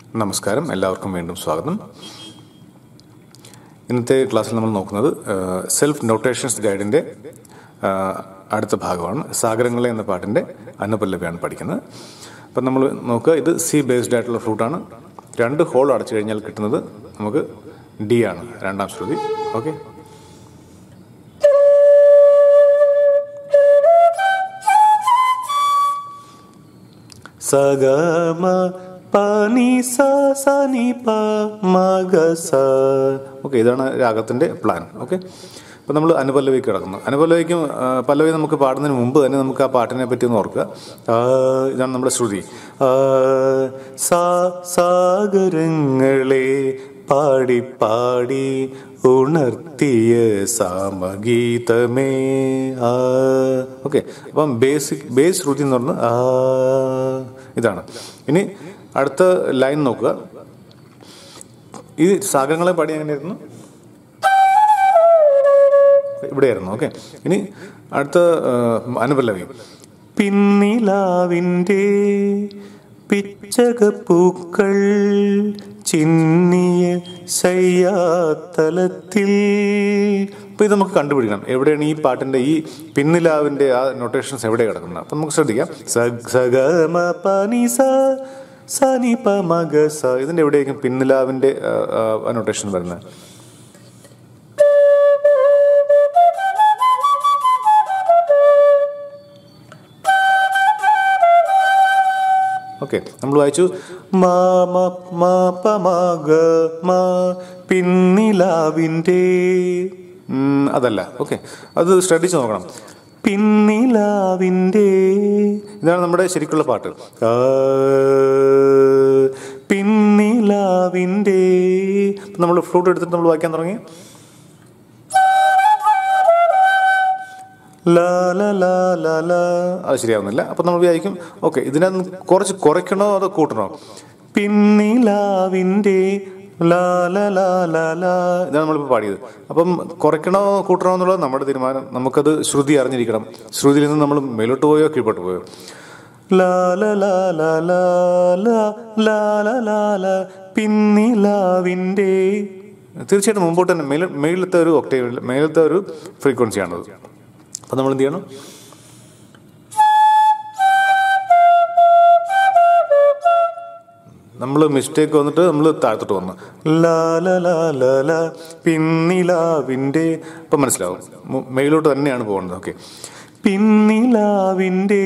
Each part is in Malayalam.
നമസ്കാരം എല്ലാവർക്കും വീണ്ടും സ്വാഗതം ഇന്നത്തെ ക്ലാസ്സിൽ നമ്മൾ നോക്കുന്നത് സെൽഫ് നൊട്ടേഷൻസ് ഗൈഡിൻ്റെ അടുത്ത ഭാഗമാണ് സാഗരങ്ങളെ എന്ന പാട്ടിൻ്റെ അനുപല്ലവിയാണ് പഠിക്കുന്നത് അപ്പം നമ്മൾ നോക്കുക ഇത് സി ബേസ്ഡ് ആയിട്ടുള്ള ഫ്ലൂട്ടാണ് രണ്ട് ഹോൾ അടച്ചു കഴിഞ്ഞാൽ കിട്ടുന്നത് നമുക്ക് ഡി ആണ് രണ്ടാം ശ്രുതി ഓക്കെ സഗമ പനി സ സനി പ മഗ സ ഓക്കെ ഇതാണ് രാഗത്തിൻ്റെ പ്ലാൻ ഓക്കെ അപ്പോൾ നമ്മൾ അനുപല്ലവിക്ക് കിടക്കുന്നു അനുപല്ലവിക്കും ആ, പല്ലവി നമുക്ക് പാടുന്നതിന് മുമ്പ് തന്നെ നമുക്ക് ആ പാട്ടിനെ പറ്റി ഒന്ന് ഓർക്കുക ആ, ഇതാണ് നമ്മുടെ ശ്രുതി ആ, സാ സാഗരങ്ങളെ പാടി പാടി ഉണർത്തിയ സാമഗീതമേ ആ ഓക്കെ അപ്പം ബേസിക് ബേസ് ശ്രുതി എന്ന് പറഞ്ഞാൽ ആ ഇതാണ് ഇനി അടുത്ത ലൈൻ നോക്കുക ഈ സാഗരങ്ങളെ പാടി എങ്ങനെയായിരുന്നു ഇവിടെയായിരുന്നു ഓക്കെ ഇനി അടുത്ത ആ, അനുപല്ലവി പിന്നിലാവിൻ്റെ പിച്ചകപ്പൂക്കൾ ചിന്നിയ ശയ്യാത്തലത്തിൽ അപ്പോൾ ഇത് നമുക്ക് കണ്ടുപിടിക്കണം എവിടെയാണ് ഈ പാട്ടിൻ്റെ ഈ പിന്നിലാവിൻ്റെ ആ നൊട്ടേഷൻസ് എവിടെ കിടക്കുന്നത് അപ്പം നമുക്ക് ശ്രദ്ധിക്കാം സ- സഗമ പനി സ സനി പ മഗ സ സ ഇതിൻ്റെ എവിടെയായിരിക്കും പിന്നിലാവിൻ്റെ നൊട്ടേഷൻ വരുന്നത് ഓക്കെ നമ്മൾ വായിച്ചു മാ മ മാ പ മഗ മാ പിന്നിലാവിൻ്റെ ഉം, അതല്ല ഓക്കെ അത് ശ്രദ്ധിച്ച് നോക്കണം പിന്നിലാവിൻ്റെ ഇതാണ് നമ്മുടെ ശരിക്കുള്ള പാട്ട് ആ, പിന്നിലാവിൻ്റെ നമ്മൾ ഫ്ലൂട്ട് എടുത്തിട്ട് നമ്മൾ വായിക്കാൻ തുടങ്ങി ലാ ല ലാ ല ലാ അത് ശരിയാവുന്നില്ല അപ്പം നമ്മൾ വിചാരിക്കും ഓക്കെ ഇതിനകത്ത് കുറച്ച് കുറയ്ക്കണോ അതോ കൂട്ടണോ പിന്നിലാവിൻ്റെ ലാ ല ലാ ല ലാ ഇതാണ് നമ്മളിപ്പോൾ പാടിയത് അപ്പം കുറയ്ക്കണോ കൂട്ടണോ എന്നുള്ളത് നമ്മുടെ തീരുമാനം നമുക്കത് ശ്രുതി അറിഞ്ഞിരിക്കണം ശ്രുതിയിൽ നിന്ന് നമ്മൾ മേലോട്ട് പോയോ കീഴ്പോട്ട് പോയോ ലാ ല ലാ ല ലാ ലാ ലാ ല ലാ ല പിന്നിലാവിൻ്റെ തീർച്ചയായിട്ടും മുമ്പോട്ട് തന്നെ മേല മേളിലത്തെ ഒരു ഒക്ടേവ് മേലത്തെ ഒരു ഫ്രീക്വൻസിയാണത് അപ്പം നമ്മൾ എന്ത് ചെയ്യണം നമ്മൾ മിസ്റ്റേക്ക് വന്നിട്ട് നമ്മൾ താഴത്തോട്ട് വന്നു ലാ ല ലാ ല ല പിന്നിലാവിൻ്റെ അപ്പം മനസ്സിലാവും മു- മേലോട്ട് തന്നെയാണ് പോകുന്നത് ഓക്കെ പിന്നിലാവിൻ്റെ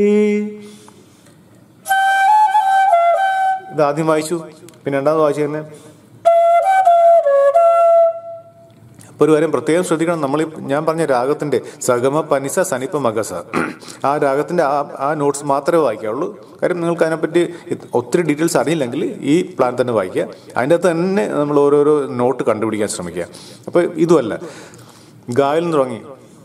ഇത് ആദ്യം വായിച്ചു പിന്നെ രണ്ടാമത് വായിച്ചു തന്നെ അപ്പോൾ ഒരു കാര്യം പ്രത്യേകം ശ്രദ്ധിക്കണം നമ്മൾ ഞാൻ പറഞ്ഞ രാഗത്തിന്റെ സഗമ പനിസ സനിപ്പ മഗസ ആ രാഗത്തിന്റെ ആ ആ നോട്ട്സ് മാത്രമേ വായിക്കാവുള്ളൂ കാര്യം നിങ്ങൾക്ക് അതിനെപ്പറ്റി ഇത് ഒത്തിരി ഡീറ്റെയിൽസ് അറിയില്ലെങ്കിൽ ഈ പ്ലാൻ തന്നെ വായിക്കുക അതിൻ്റെ അകത്ത് തന്നെ നമ്മൾ ഓരോരോ നോട്ട് കണ്ടുപിടിക്കാൻ ശ്രമിക്കുക അപ്പോൾ ഇതുമല്ല ഗായൽ നിന്ന് തുടങ്ങി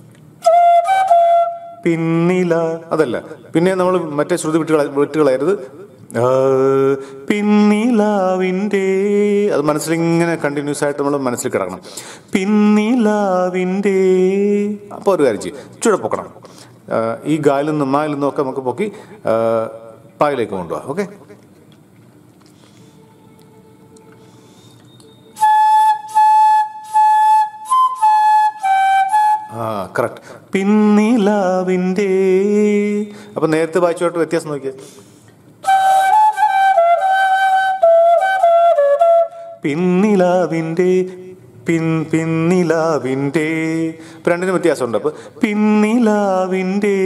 പിന്നില അതല്ല പിന്നെ നമ്മൾ മറ്റേ ശ്രുതി വിട്ടുകള വിട്ടുകളയരുത് ആ, പിന്നിലാവിൻ്റെ അത് മനസ്സിലിങ്ങനെ കണ്ടിന്യൂസ് ആയിട്ട് നമ്മൾ മനസ്സിൽ കിടക്കണം പിന്നിലാവിൻ്റെ അപ്പോൾ ഒരു കാര്യം ചെയ്യും ചുഴ പൊക്കണം ആ, ഈ ഗായിൽ നിന്നും മായിൽ നിന്നും ഒക്കെ നമുക്ക് പൊക്കി ആ, പായിലേക്ക് കൊണ്ടുപോകാം ഓക്കെ ആ കറക്റ്റ് പിന്നിലാവിൻ്റെ അപ്പം നേരത്തെ വായിച്ചുമായിട്ട് വ്യത്യാസം നോക്കിയേ പിന്നിലാവിൻ്റെ പിൻ പിന്നിലാവിൻ്റെ ഇപ്പം രണ്ടിനും വ്യത്യാസമുണ്ട് അപ്പോൾ പിന്നിലാവിൻ്റെ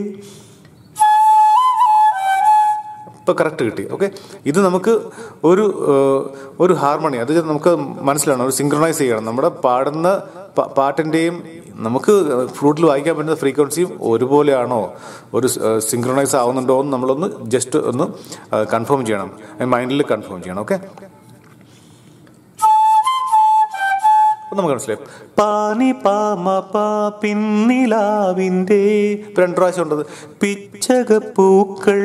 ഇപ്പോൾ കറക്റ്റ് കിട്ടി ഓക്കെ ഇത് നമുക്ക് ഒരു ഏഹ്, ഒരു ഹാർമണി അത് നമുക്ക് മനസ്സിലാണ് ഒരു സിങ്ക്രണൈസ് ചെയ്യണം നമ്മുടെ പാടുന്ന പ- പാട്ടിൻ്റെയും നമുക്ക് ഫ്ലൂട്ടിൽ വായിക്കാൻ പറ്റുന്ന ഫ്രീക്വൻസിയും ഒരുപോലെയാണോ ഒരു സിങ്ക്രണൈസ് ആവുന്നുണ്ടോ എന്ന് നമ്മളൊന്ന് ജസ്റ്റ് ഒന്ന് കൺഫേം ചെയ്യണം മൈൻഡിൽ കൺഫേം ചെയ്യണം ഓക്കെ അപ്പം നമുക്ക് മനസ്സിലായി പാനി പാമ പാ പിന്നിലാവിൻ്റെ ഇപ്പം രണ്ട് പ്രാവശ്യം ഉണ്ടത് പിച്ചകപ്പൂക്കൾ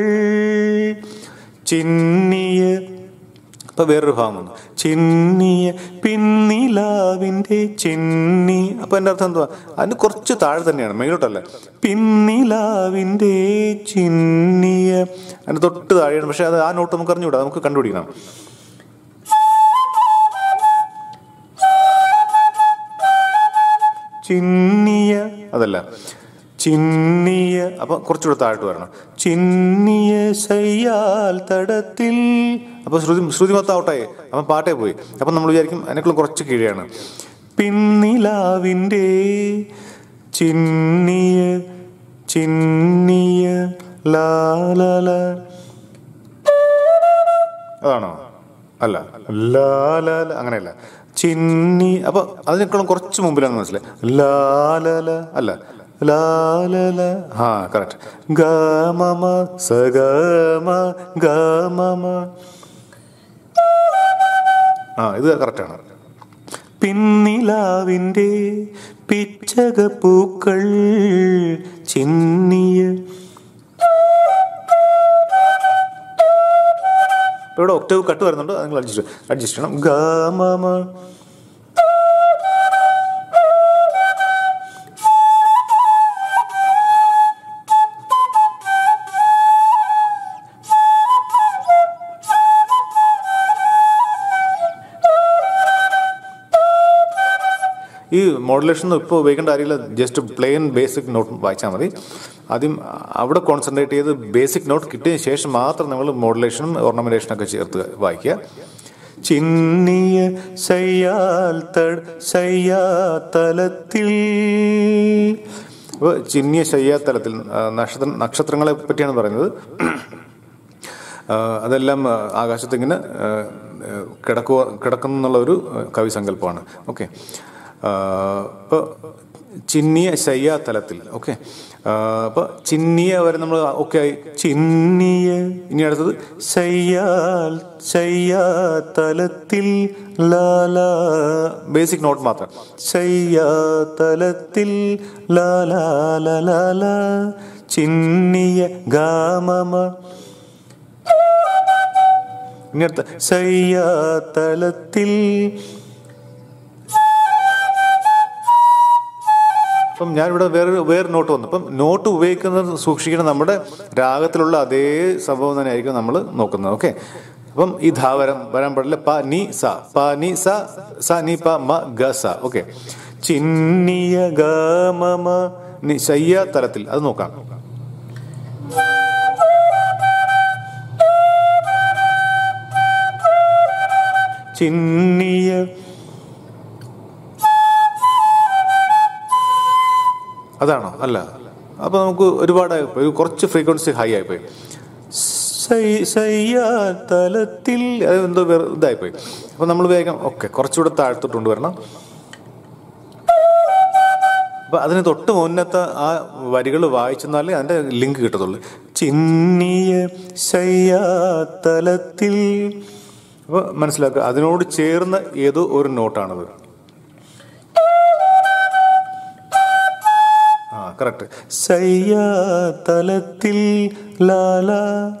ചിന്നിയ ഇപ്പം വേറൊരു ഭാഗം വന്നു ചിന്നിയ പിന്നിലാവിൻ്റെ ചിന്നി അപ്പം എൻ്റെ അർത്ഥം എന്തുവാ അതിന് കുറച്ച് താഴെ തന്നെയാണ് മേലോട്ടല്ല പിന്നിലാവിൻ്റെ ചിന്നിയ അതിന് തൊട്ട് താഴെയാണ് പക്ഷെ അത് ആ നോട്ട് നമുക്ക് അറിഞ്ഞുകൂടാ നമുക്ക് കണ്ടുപിടിക്കണം ചിന്നിയ അതല്ല ചിന്നിയ അപ്പൊ കുറച്ചുകൂടെ താഴോട്ട് വരണം ചിന്നിയ ശയ്യാൽ തടത്തിൽ അപ്പൊ ശ്രുതി ശ്രുതി മൊത്തം ഔട്ടായി അപ്പൊ പാട്ടേ പോയി അപ്പൊ നമ്മൾ വിചാരിക്കും അതിനേക്കാളും കുറച്ച് കീഴെയാണ് പിന്നിലാവിൻ്റെ ചിന്നിയ ചിന്നിയ ലാലല അതാണോ അല്ല ലാലാല അങ്ങനെയല്ല ചിന്നി അപ്പൊ അതിനേക്കാളും കുറച്ച് മുമ്പിലാണ് മനസ്സിലായി ലാലല അല്ല ലാലല ആ കറക്റ്റ് ഗമമ സഗമ ഗമമ ആ ഇത് കറക്റ്റാണ് പിന്നിലാവിൻ്റെ പിച്ചകപ്പൂക്കൾ ചിന്നിയ ഇപ്പൊ ഇവിടെ ഒക്ടേവ് കട്ട് വരുന്നുണ്ട് അത് നിങ്ങൾ അഡ്ജസ്റ്റ് അഡ്ജസ്റ്റ് ചെയ്യണം ഗമമ ഈ മോഡുലേഷൻ ഒന്നും ഇപ്പോൾ ഉപയോഗിക്കേണ്ട കാര്യമില്ല ജസ്റ്റ് പ്ലെയിൻ ബേസിക് നോട്ട് വായിച്ചാൽ മതി ആദ്യം അവിടെ കോൺസെൻട്രേറ്റ് ചെയ്ത് ബേസിക് നോട്ട് കിട്ടിയതിന് ശേഷം മാത്രം നമ്മൾ മോഡുലേഷനും ഓർണമെന്റേഷനും ഒക്കെ ചേർത്ത് വായിക്കുക ചിന്നിയ ശയ്യാൽ തട ശയ്യാതലത്തിൽ അപ്പോൾ ചിന്നിയ ശയ്യാത്തലത്തിൽ ആ, നക്ഷത്ര നക്ഷത്രങ്ങളെ പറ്റിയാണ് പറയുന്നത് ആ, അതെല്ലാം ആ, ആകാശത്ത് ഇങ്ങനെ ആ, ആ, കിടക്കുക കിടക്കുന്നു എന്നുള്ള ഒരു ആ, കവിസങ്കല്പമാണ് ഓക്കെ ഇപ്പോൾ ചിന്നിയ ശയ്യാതലത്തിൽ ഓക്കെ അപ്പോൾ ചിന്നിയ വരെ നമ്മൾ ഓക്കെ ആയി ചിന്നിയ ഇനി അടുത്തത് ശയ്യാൽ ശയ്യാതലത്തിൽ ലാല ബേസിക് നോട്ട് മാത്രം ശയ്യാതലത്തിൽ ലാലാല ചിന്നിയ ഗാമമ ഇനി അടുത്ത ശയ്യാതലത്തിൽ അപ്പം ഞാനിവിടെ വേറെ വേറെ നോട്ട് വന്നു അപ്പം നോട്ട് ഉപയോഗിക്കുന്നത് സൂക്ഷിക്കണം നമ്മുടെ രാഗത്തിലുള്ള അതേ സംഭവം തന്നെ ആയിരിക്കും നമ്മൾ നോക്കുന്നത് ഓക്കെ അപ്പം ഈ ധാ വരം വരാൻ പാടില്ല പ നി സ പ നി സ സ നി പ മ ഗ സ ഓക്കെ ചിന്നിയ ഗാമമ നി ശയ്യ തലത്തിൽ അത് നോക്കാം ചിന്നിയ അതാണോ അല്ല അപ്പൊ നമുക്ക് ഒരുപാട് ആയിപ്പോയി. ഒരു കുറച്ച് ഫ്രീക്വൻസി ഹൈ ആയിപ്പോയി ശയ്- ശയ്യാതലത്തിൽ അത് എന്തോ വേറെ ഇതായിപ്പോയി അപ്പൊ നമ്മൾ വേഗം ഓക്കെ കുറച്ചുകൂടെ താഴ്ത്തോട്ട് കൊണ്ടുവരണം അപ്പൊ അതിന് തൊട്ട് മുന്നത്തെ ആ വരികൾ വായിച്ചെന്നാലേ അതിന്റെ ലിങ്ക് കിട്ടത്തുള്ളൂ ചിന്നിയ ശയ്യാതലത്തിൽ അപ്പൊ മനസ്സിലാക്കുക അതിനോട് ചേർന്ന ഏതോ ഒരു നോട്ടാണത് ആ കറക്റ്റ് ശയ്യാതലത്തിൽ ലാല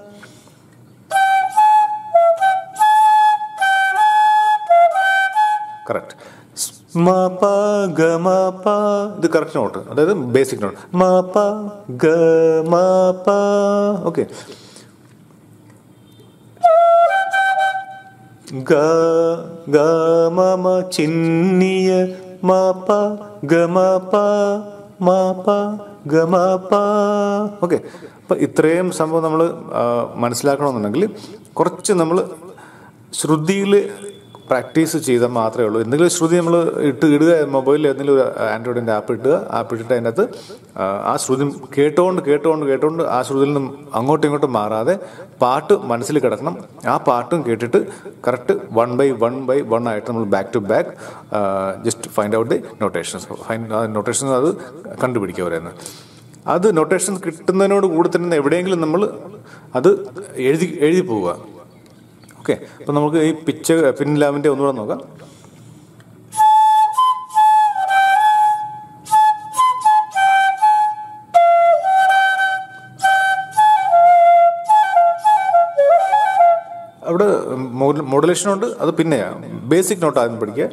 കറക്റ്റ് മപ ഗമപ ഇത് കറക്റ്റ് നോട്ട് അതായത് ബേസിക് നോട്ട് മപ ഗമപ ഓക്കെ ഗ ഗമമ ചിന്നിയ മപ ഗമപ മപ ഗമപ ഓക്കെ അപ്പൊ ഇത്രയും സംഭവം നമ്മൾ മനസ്സിലാക്കണമെന്നുണ്ടെങ്കിൽ കുറച്ച് നമ്മൾ ശ്രുതിയിൽ പ്രാക്ടീസ് ചെയ്താൽ മാത്രമേ ഉള്ളൂ എന്തെങ്കിലും ശ്രുതി നമ്മൾ ഇട്ട് ഇടുക മൊബൈലിൽ എന്തെങ്കിലും ഒരു ആൻഡ്രോയിഡിൻ്റെ ആപ്പ് ഇട്ടുക ആപ്പ് ഇട്ടിട്ട് അതിനകത്ത് ആ, ആ ശ്രുതി കേട്ടുകൊണ്ട് കേട്ടുകൊണ്ട് കേട്ടുകൊണ്ട് ആ ശ്രുതിയിൽ നിന്നും അങ്ങോട്ടും ഇങ്ങോട്ടും മാറാതെ പാട്ട് മനസ്സിൽ കിടക്കണം ആ പാട്ടും കേട്ടിട്ട് correct one by one by one ആയിട്ട് നമ്മൾ back to back just find out the notations find notations അത് കണ്ടുപിടിക്കുക പറയുന്നത് അത് നൊട്ടേഷൻ കിട്ടുന്നതിനോട് കൂടെ തന്നെ എവിടെയെങ്കിലും നമ്മൾ അത് എഴുതി എഴുതി പോവുക ഓക്കെ അപ്പം നമുക്ക് ഈ പിച്ച് പിൻ ലാവിൻ്റെ ഒന്നുകൂടെ നോക്കാം അവിടെ മോഡുലേഷൻ ഉണ്ട് അത് പിന്നെയാ ബേസിക് നോട്ട് ആദ്യം പഠിക്കുക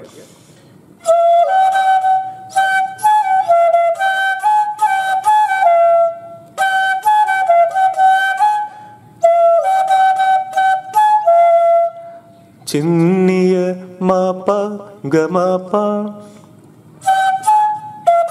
ചിന്നിയ മപ ഗമപ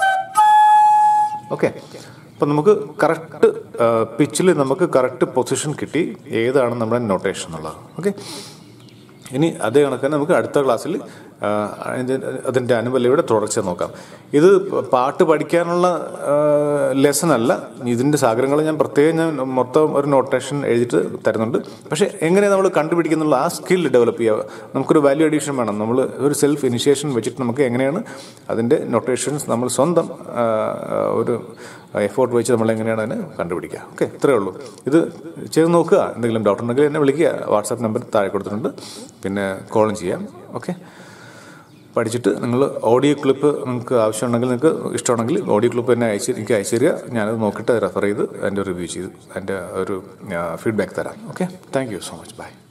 ഓക്കെ അപ്പം നമുക്ക് കറക്റ്റ് പിച്ചിൽ നമുക്ക് കറക്റ്റ് പൊസിഷൻ കിട്ടി ഏതാണ് നമ്മുടെ നൊട്ടേഷൻ എന്നുള്ളത് ഓക്കെ ഇനി അതേ കണക്ക് നമുക്ക് അടുത്ത ക്ലാസ്സിൽ അതിൻ്റെ അനുബലയുടെ തുടർച്ച നോക്കാം ഇത് പാട്ട് പഠിക്കാനുള്ള ലെസൺ അല്ല ഇതിൻ്റെ സാഗരങ്ങൾ ഞാൻ പ്രത്യേകം ഞാൻ മൊത്തം ഒരു നൊട്ടേഷൻ എഴുതിയിട്ട് തരുന്നുണ്ട് പക്ഷേ എങ്ങനെ നമ്മൾ കണ്ടുപിടിക്കുന്നുള്ള ആ സ്കിൽ ഡെവലപ്പ് ചെയ്യുക നമുക്കൊരു വാല്യൂ അഡീഷൻ വേണം നമ്മൾ ഒരു സെൽഫ് ഇനിഷ്യേഷൻ വെച്ചിട്ട് നമുക്ക് എങ്ങനെയാണ് അതിൻ്റെ നൊട്ടേഷൻസ് നമ്മൾ സ്വന്തം ആ, ഒരു എഫോർട്ട് വെച്ച് നമ്മൾ എങ്ങനെയാണ് അതിനെ കണ്ടുപിടിക്കുക ഓക്കെ ഇത്രയേ ഉള്ളൂ ഇത് ചെയ്ത് നോക്കുക എന്തെങ്കിലും ഡൗട്ട് ഉണ്ടെങ്കിൽ എന്നെ വിളിക്കുക വാട്സാപ്പ് നമ്പർ താഴെ കൊടുത്തിട്ടുണ്ട് പിന്നെ കോളും ചെയ്യാം ഓക്കെ പഠിച്ചിട്ട് നിങ്ങൾ ഓഡിയോ ക്ലിപ്പ് നിങ്ങൾക്ക് ആവശ്യമുണ്ടെങ്കിൽ നിങ്ങൾക്ക് ഇഷ്ടമാണെങ്കിൽ ഓഡിയോ ക്ലിപ്പ് എന്നെ അയച്ച് എനിക്ക് അയച്ചു തരിക ഞാനത് നോക്കിയിട്ട് റെഫർ ചെയ്ത് അതിൻ്റെ റിവ്യൂ ചെയ്ത് അതിൻ്റെ ഒരു ഫീഡ്ബാക്ക് തരാം okay thank you so much by